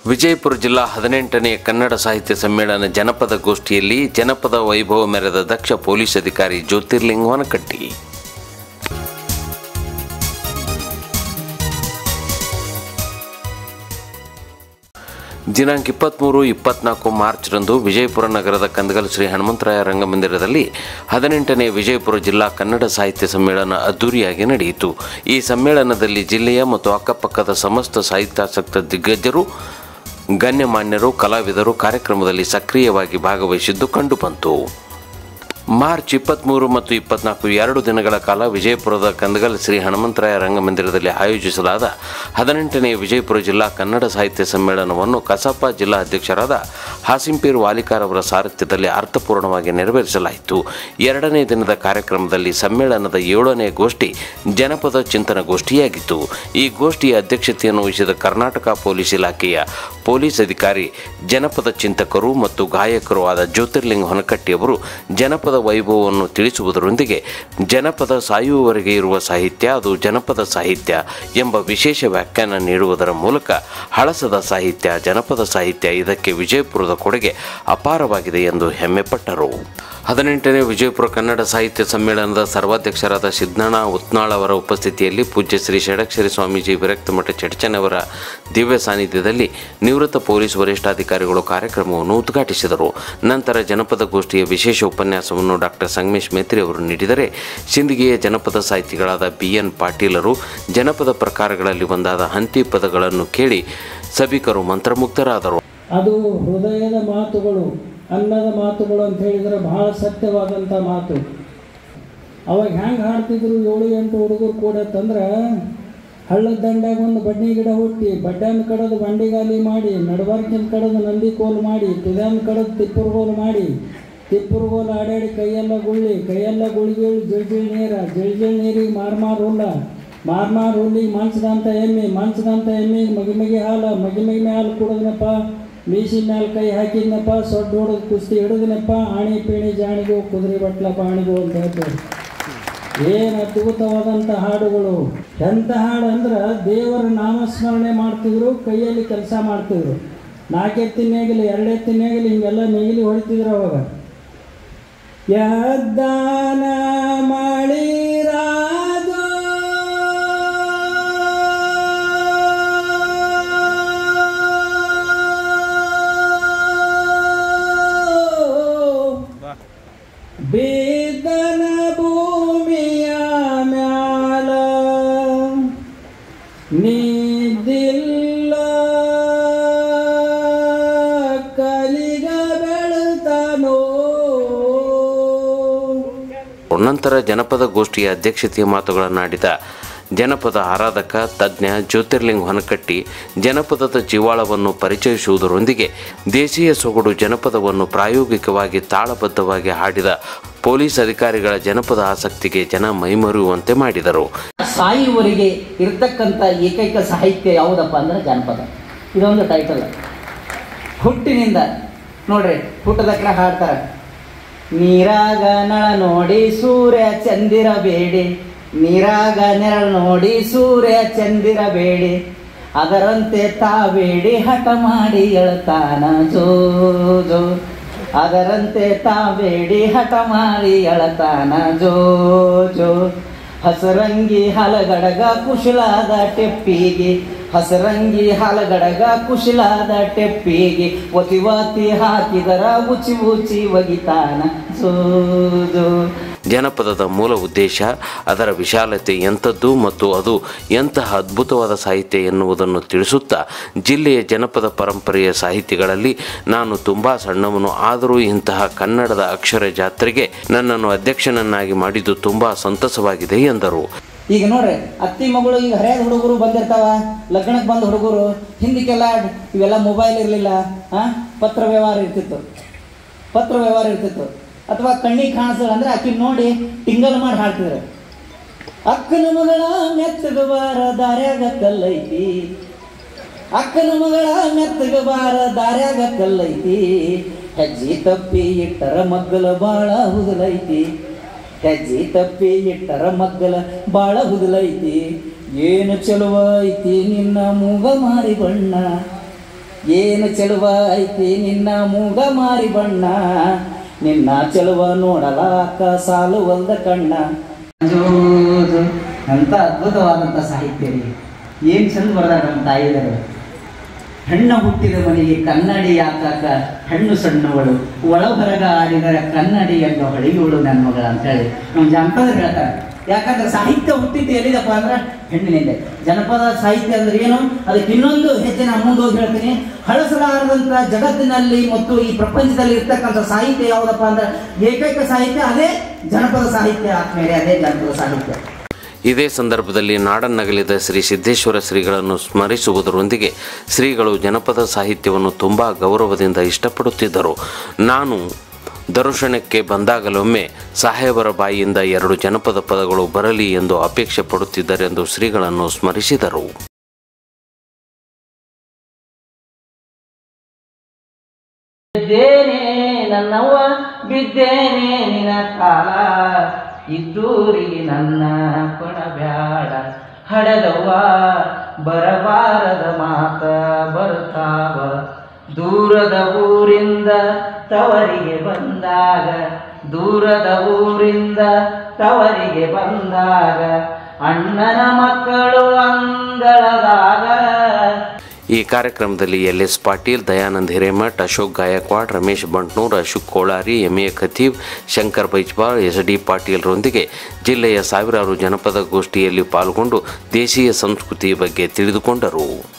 ವಿಜಯಪುರ ಜಿಲ್ಲಾ ಹದಿನೆಂಟನೇ ಕನ್ನಡ ಸಾಹಿತ್ಯ ಸಮ್ಮೇಳನ ಜನಪದ ಗೋಷ್ಠಿಯಲ್ಲಿ ಜನಪದ ವೈಭವ ಮೆರೆದ ದಕ್ಷ ಪೊಲೀಸ್ ಅಧಿಕಾರಿ ಜ್ಯೋತಿರ್ಲಿಂಗ್ ವನಕಟ್ಟಿ ದಿನಾಂಕ ಇಪ್ಪತ್ತ್ಮೂರು ಇಪ್ಪತ್ನಾಲ್ಕು ಮಾರ್ಚ್ರಂದು ವಿಜಯಪುರ ನಗರದ ಕಂದಗಲ್ ಶ್ರೀ ಹನುಮಂತರಾಯ ರಂಗಮಂದಿರದಲ್ಲಿ ಹದಿನೆಂಟನೇ ವಿಜಯಪುರ ಜಿಲ್ಲಾ ಕನ್ನಡ ಸಾಹಿತ್ಯ ಸಮ್ಮೇಳನ ಅದ್ದೂರಿಯಾಗಿ ನಡೆಯಿತು ಈ ಸಮ್ಮೇಳನದಲ್ಲಿ ಜಿಲ್ಲೆಯ ಮತ್ತು ಅಕ್ಕಪಕ್ಕದ ಸಮಸ್ತ ಸಾಹಿತ್ಯಾಸಕ್ತ ದಿಗ್ಗಜರು ಗಣ್ಯಮಾನ್ಯರು ಕಲಾವಿದರು ಕಾರ್ಯಕ್ರಮದಲ್ಲಿ ಸಕ್ರಿಯವಾಗಿ ಭಾಗವಹಿಸಿದ್ದು ಕಂಡುಬಂತು ಮಾರ್ಚ್ ಇಪ್ಪತ್ತ್ಮೂರು ಮತ್ತು ಇಪ್ಪತ್ನಾಲ್ಕು ಎರಡು ದಿನಗಳ ಕಾಲ ವಿಜಯಪುರದ ಕಂದಗಲ್ ಶ್ರೀ ಹನುಮಂತರಾಯ ರಂಗಮಂದಿರದಲ್ಲಿ ಆಯೋಜಿಸಲಾದ ಹದಿನೆಂಟನೇ ವಿಜಯಪುರ ಜಿಲ್ಲಾ ಕನ್ನಡ ಸಾಹಿತ್ಯ ಸಮ್ಮೇಳನವನ್ನು ಕಸಾಪ ಜಿಲ್ಲಾ ಅಧ್ಯಕ್ಷರಾದ ಹಾಸಿಂಪೀರ್ ವಾಲಿಕಾರ್ ಅವರ ಸಾರಥ್ಯದಲ್ಲಿ ಅರ್ಥಪೂರ್ಣವಾಗಿ ನೆರವೇರಿಸಲಾಯಿತು ಎರಡನೇ ದಿನದ ಕಾರ್ಯಕ್ರಮದಲ್ಲಿ ಸಮ್ಮೇಳನದ ಏಳನೇ ಗೋಷ್ಠಿ ಜನಪದ ಚಿಂತನ ಗೋಷ್ಠಿಯಾಗಿತ್ತು ಈ ಗೋಷ್ಠಿಯ ಅಧ್ಯಕ್ಷತೆಯನ್ನು ವಹಿಸಿದ ಕರ್ನಾಟಕ ಪೊಲೀಸ್ ಇಲಾಖೆಯ ಪೊಲೀಸ್ ಅಧಿಕಾರಿ ಜನಪದ ಚಿಂತಕರು ಮತ್ತು ಗಾಯಕರು ಆದ ಜ್ಯೋತಿರ್ಲಿಂಗ್ ಹೊನಕಟ್ಟಿ ಅವರು ಜನಪದ ವೈಭವವನ್ನು ತಿಳಿಸುವುದರೊಂದಿಗೆ ಜನಪದ ಸಾಯುವವರೆಗೆ ಇರುವ ಸಾಹಿತ್ಯ ಅದು ಜನಪದ ಸಾಹಿತ್ಯ ಎಂಬ ವಿಶೇಷ ವ್ಯಾಖ್ಯಾನ ನೀಡುವುದರ ಮೂಲಕ ಹಳಸದ ಸಾಹಿತ್ಯ ಜನಪದ ಸಾಹಿತ್ಯ ಇದಕ್ಕೆ ವಿಜಯಪುರದ ಕೊಡುಗೆ ಅಪಾರವಾಗಿದೆ ಎಂದು ಹೆಮ್ಮೆಪಟ್ಟರು ಹದಿನೆಂಟನೇ ವಿಜಯಪುರ ಕನ್ನಡ ಸಾಹಿತ್ಯ ಸಮ್ಮೇಳನದ ಸರ್ವಾಧ್ಯಕ್ಷರಾದ ಸಿದ್ದಣ್ಣ ಉತ್ನಾಳ್ ಅವರ ಉಪಸ್ಥಿತಿಯಲ್ಲಿ ಪೂಜ್ಯ ಶ್ರೀ ಷಡಕ್ಷರಿ ಸ್ವಾಮೀಜಿ ವಿರಕ್ತ ಮಠ ಚಡ್ಚನವರ ದಿವ್ಯ ಸಾನ್ನಿಧ್ಯದಲ್ಲಿ ನಿವೃತ್ತ ಪೊಲೀಸ್ ವರಿಷ್ಠಾಧಿಕಾರಿಗಳು ಕಾರ್ಯಕ್ರಮವನ್ನು ಉದ್ಘಾಟಿಸಿದರು ನಂತರ ಜನಪದ ಗೋಷ್ಠಿಯ ವಿಶೇಷ ಉಪನ್ಯಾಸವನ್ನು ಡಾಕ್ಟರ್ ಸಂಗಮೇಶ್ ಮೇತ್ರಿ ಅವರು ನೀಡಿದರೆ ಸಿಂದಗಿಯ ಜನಪದ ಸಾಹಿತಿಗಳಾದ ಬಿ ಎನ್ ಪಾಟೀಲರು ಜನಪದ ಪ್ರಕಾರಗಳಲ್ಲಿ ಒಂದಾದ ಹಂತಿ ಪದಗಳನ್ನು ಕೇಳಿ ಸಭಿಕರು ಮಂತ್ರಮುಗ್ಧರಾದರು ಅದು ಹೃದಯದ ಮಾತುಗಳು ಅನ್ನದ ಮಾತುಗಳು ಅಂತ ಹೇಳಿದ್ರೆ ಬಹಳ ಸತ್ಯವಾದಂಥ ಮಾತು ಅವಾಗ ಹೆಂಗೆ ಹಾಡ್ತಿದ್ರು ಏಳು ಎಂಟು ಹುಡುಗರು ಕೂಡತ್ತಂದ್ರೆ ಹಳ್ಳದ ದಂಡ್ಯಾಗ ಒಂದು ಬಡ್ನಿ ಗಿಡ ಹುಟ್ಟಿ ಬಡ್ಡ್ಯಾನ ಕಡದು ಬಂಡಿಗಾಲಿ ಮಾಡಿ ನಡಬಾರ್ಕಿನ ಕಡದು ನಂದಿ ಕೋಲು ಮಾಡಿ ತುದ್ಯಾನ ಕಡದು ತಿಪ್ಪುರ್ಗೋಲು ಮಾಡಿ ತಿಪ್ಪುರ್ಗೋಲು ಆಡಾಡಿ ಕೈಯೆಲ್ಲ ಗುಳ್ಳಿ ಕೈಯೆಲ್ಲ ಗುಳಿಗೇಳು ಜಳ್ಜಿಳ್ ನೀರ ಜಳ್ಜಿಳ್ ನೀರಿಗೆ ಮಾರ್ ಮಾರ್ ಹುಲ್ಲ ಮಾರ್ ಮಾರ್ ಹುಲ್ಲಿಗೆ ಮಂಚದಂತ ಎಮ್ಮೆ ಮಂಚದಂತ ಎಮ್ಮಿಗೆ ಮಗಿ ಮಗಿ ಹಾಲು ಮಗಿ ಮಗಿ ಹಾಲು ಕುಡಿದ್ನಪ್ಪ ಮೀಸಿ ಮ್ಯಾಲ ಕೈ ಹಾಕಿದ್ನಪ್ಪ ಸೊಡ್ಡು ಹೊಡೆದು ಕುಸ್ತಿ ಹಿಡಿದ್ನಪ್ಪ ಆಣಿ ಪೀಣಿ ಜಾಣಿಗು ಕುದುರೆ ಬಟ್ಲ ಬಾಣಿಗು ಅಂತ ಹೇಳ್ತಾರೆ ಏನು ಅದ್ಭುತವಾದಂಥ ಹಾಡುಗಳು ಎಂಥ ಹಾಡು ಅಂದ್ರೆ ದೇವರ ನಾಮಸ್ಮರಣೆ ಮಾಡ್ತಿದ್ರು ಕೈಯಲ್ಲಿ ಕೆಲಸ ಮಾಡ್ತಿದ್ರು ನಾಲ್ಕೆತ್ತಿನ ನೇಗಿಲಿ ಎರಡೆತ್ತಿನ ನೇಗಿಲಿ ಹಿಂಗೆಲ್ಲ ನೇಗಿಲಿ ಹೊಡಿತಿದ್ರು ಅವಾಗ ಯದ್ದಾನ ಮಾಡಿರಾದು ಬೇದನ ಭೂಮಿಯ ಮ್ಯಾಲ ನಿದ್ದಿಲ್ಲ ಕಲಿಗ ಬೆಳತಾನೋ ನಂತರ ಜನಪದ ಗೋಷ್ಠಿಯ ಅಧ್ಯಕ್ಷತೆಯ ಮಾತುಗಳನ್ನಾಡಿದ ಜನಪದ ಆರಾಧಕ ತಜ್ಞ ಜ್ಯೋತಿರ್ಲಿಂಗ್ ಹೊನಕಟ್ಟಿ ಜನಪದದ ಜೀವಾಳವನ್ನು ಪರಿಚಯಿಸುವುದರೊಂದಿಗೆ ದೇಶೀಯ ಸೊಗಡು ಜನಪದವನ್ನು ಪ್ರಾಯೋಗಿಕವಾಗಿ ತಾಳಬದ್ಧವಾಗಿ ಹಾಡಿದ ಪೊಲೀಸ್ ಅಧಿಕಾರಿಗಳ ಜನಪದ ಆಸಕ್ತಿಗೆ ಜನ ಮೈಮರೆಯುವಂತೆ ಮಾಡಿದರು ಸಾಯುವವರೆಗೆ ಇರ್ತಕ್ಕಂಥ ಏಕೈಕ ಸಾಹಿತ್ಯ ಯಾವುದಪ್ಪ ಅಂದ್ರೆ ಜಾನಪದ ಇದೊಂದು ಟೈಟಲ್ ಹುಟ್ಟಿನಿಂದ ನೋಡ್ರಿ ಹುಟ್ಟದಕ್ರ ಹಾಡ್ತಾರೆ ನೀರಾಗ ನಳ ನೋಡಿ ಸೂರ್ಯ ಚಂದಿರಬೇಡಿ ನೀರಾಗ ನೆರಳು ನೋಡಿ ಸೂರ್ಯ ಚಂದಿರಬೇಡಿ ಅದರಂತೆ ತಾಬೇಡಿ ಹಠ ಮಾಡಿ ಎಳ್ತಾನ ಜೋ ಜೋ ಅದರಂತೆ ತಾಬೇಡಿ ಹಠ ಮಾಡಿ ಎಳತಾನ ಜೋ ಜೋ ಹಸರಂಗಿ ಹಲಗಡಗ ಕುಶಲಾದ ಟೆಪ್ಪಿಗೆ ಹಸರಂಗಿ ಹಲಗಡಗ ಕುಶಲಾದ ಟೆಪ್ಪಿಗೆ ಒತಿ ವಾತಿ ಹಾಕಿದರ ಉಚಿ ಉಚಿ ಒಗಿತಾನ ಜೋ ಜೋ ಜನಪದದ ಮೂಲ ಉದ್ದೇಶ ಅದರ ವಿಶಾಲತೆ ಎಂಥದ್ದು ಮತ್ತು ಅದು ಎಂತಹ ಅದ್ಭುತವಾದ ಸಾಹಿತ್ಯ ಎನ್ನುವುದನ್ನು ತಿಳಿಸುತ್ತಾ ಜಿಲ್ಲೆಯ ಜನಪದ ಪರಂಪರೆಯ ಸಾಹಿತಿಗಳಲ್ಲಿ ನಾನು ತುಂಬ ಸಣ್ಣವನು ಆದರೂ ಇಂತಹ ಕನ್ನಡದ ಅಕ್ಷರ ಜಾತ್ರೆಗೆ ನನ್ನನ್ನು ಅಧ್ಯಕ್ಷನನ್ನಾಗಿ ಮಾಡಿದ್ದು ತುಂಬ ಸಂತಸವಾಗಿದೆ ಎಂದರು ಈಗ ನೋಡ್ರಿ ಅತ್ತಿ ಮಗಳು ಈಗ ಹರಿಯಾದ ಹುಡುಗರು ಬಂದಿರ್ತಾವ ಲಗ್ನಕ್ಕೆ ಬಂದ ಹುಡುಗರು ಹಿಂದಕ್ಕೆಲ್ಲ ಇವೆಲ್ಲ ಮೊಬೈಲ್ ಇರಲಿಲ್ಲ ಆ ಪತ್ರ ವ್ಯವಹಾರ ಇರ್ತಿತ್ತು ಪತ್ರ ವ್ಯವಹಾರ ಇರ್ತಿತ್ತು ಅಥವಾ ಕಣ್ಣಿಗೆ ಕಾಣಿಸಲ್ಲ ಅಂದ್ರೆ ಆಕಿ ನೋಡಿ ಟಿಂಗಲ್ ಮಾಡಿ ಹಾಡ್ತಿದ್ರು ಅಕ್ಕನ ಮಗಳ ಮೆತ್ತಗ ಬಾರ ದಾರ್ಯಾಗ ಕಲ್ಲೈತಿ ಅಕ್ಕನ ಮಗಳ ಮೆತ್ತಗ ಬಾರ ದಾರ್ಯಾಗ ಕಲ್ಲೈತಿ ಹೆಜ್ಜಿ ತಪ್ಪಿ ಇಟ್ಟರ ಮಗ್ಗಲ ಬಾಳ ಹುದಲೈತಿ ಹೆಜ್ಜಿ ತಪ್ಪಿ ಇಟ್ಟರ ಮಗ್ಗಲ ಬಾಳ ಹುದಲೈತಿ ಏನು ಚಲುವ ಐತಿ ನಿನ್ನ ಮೂಗ ಮಾರಿ ಬಣ್ಣ ಏನು ಚೆಲುವ ಐತಿ ನಿನ್ನ ಮೂಗ ಮಾರಿ ಬಣ್ಣ ನಿನ್ನ ಚೆಲುವ ನೋಡಲಾಕ ಸಾಲು ಒಂದ ಕಣ್ಣ ಜೋಜು ಅಂತ ಅದ್ಭುತವಾದಂಥ ಸಾಹಿತ್ಯ ರೀ ಏನು ಚಂದ ಬರ್ದಾರ ನಮ್ಮ ತಾಯಿದರು ಹೆಣ್ಣ ಹುಟ್ಟಿದ ಮನೆಗೆ ಕನ್ನಡಿ ಹಾಕಾಕ ಹೆಣ್ಣು ಸಣ್ಣವಳು ಒಳ ಹೊರಗ ಆಡಿದರೆ ಕನ್ನಡಿ ಎಂಬ ಹೊಳಿಯೋಳು ನನ್ನ ಮಗಳ ಅಂತೇಳಿ ನಮ್ಮ ಜನಪದ ಹೇಳ್ತಾರೆ ಯಾಕಂದ್ರೆ ಸಾಹಿತ್ಯ ಹುಟ್ಟಿದ್ದು ಎಲ್ಲಿದಪ್ಪ ಅಂದ್ರೆ ಹೆಣ್ಣಿನಿಂದ ಜನಪದ ಸಾಹಿತ್ಯ ಅಂದ್ರೆ ಏನು ಅದಕ್ಕೆ ಇನ್ನೊಂದು ಹೆಜ್ಜೆ ನಾನು ಮುಂದೆ ಹೋಗಿ ಹೇಳ್ತೀನಿ ಹಳಸಲಾರದಂತ ಜಗತ್ತಿನಲ್ಲಿ ಮತ್ತು ಈ ಪ್ರಪಂಚದಲ್ಲಿ ಇರ್ತಕ್ಕಂಥ ಸಾಹಿತ್ಯ ಯಾವುದಪ್ಪ ಅಂದ್ರೆ ಏಕೈಕ ಸಾಹಿತ್ಯ ಅದೇ ಜನಪದ ಸಾಹಿತ್ಯ ಆದ್ಮೇಲೆ ಅದೇ ಜನಪದ ಸಾಹಿತ್ಯ ಇದೇ ಸಂದರ್ಭದಲ್ಲಿ ನಾಡನ್ನಗಲಿದ ಶ್ರೀ ಸಿದ್ದೇಶ್ವರ ಶ್ರೀಗಳನ್ನು ಸ್ಮರಿಸುವುದರೊಂದಿಗೆ ಶ್ರೀಗಳು ಜನಪದ ಸಾಹಿತ್ಯವನ್ನು ತುಂಬ ಗೌರವದಿಂದ ಇಷ್ಟಪಡುತ್ತಿದ್ದರು ನಾನು ದರ್ಶನಕ್ಕೆ ಬಂದಾಗಲೊಮ್ಮೆ ಸಾಹೇಬರ ಬಾಯಿಯಿಂದ ಎರಡು ಜನಪದ ಪದಗಳು ಬರಲಿ ಎಂದು ಅಪೇಕ್ಷೆ ಪಡುತ್ತಿದ್ದರೆಂದು ಶ್ರೀಗಳನ್ನು ಸ್ಮರಿಸಿದರು ಬಿದ್ದೇನೆ ನನ್ನವ್ವ ಬಿದ್ದೇನೆ ನಿನ ಕಾಲ ಇದ್ದೂರಿಗೆ ನನ್ನ ಕೊಡಬ್ಯಾಡ ಹಡದವ್ವ ಬರಬಾರದ ಮಾತ ಬರ್ತಾವ ದೂರದ ಊರಿಂದ ತವರಿಗೆ ಬಂದಾಗ ದೂರದ ಊರಿಂದ ತವರಿಗೆ ಬಂದಾಗ ಅಣ್ಣನ ಮಕ್ಕಳು ಅಂಗಳದಾಗ ಈ ಕಾರ್ಯಕ್ರಮದಲ್ಲಿ L S Patil Dayanand Hiremath Ashok Gaikwad Ramesh Bantnoor Ashok Kolari M A Khateeb Shankar Baijpal S D ಪಾಟೀಲ್ರೊಂದಿಗೆ ಜಿಲ್ಲೆಯ ಸಾವಿರಾರು ಜನಪದ ಗೋಷ್ಠಿಯಲ್ಲಿ ಪಾಲ್ಗೊಂಡು ದೇಶೀಯ ಸಂಸ್ಕೃತಿ ಬಗ್ಗೆ ತಿಳಿದುಕೊಂಡರು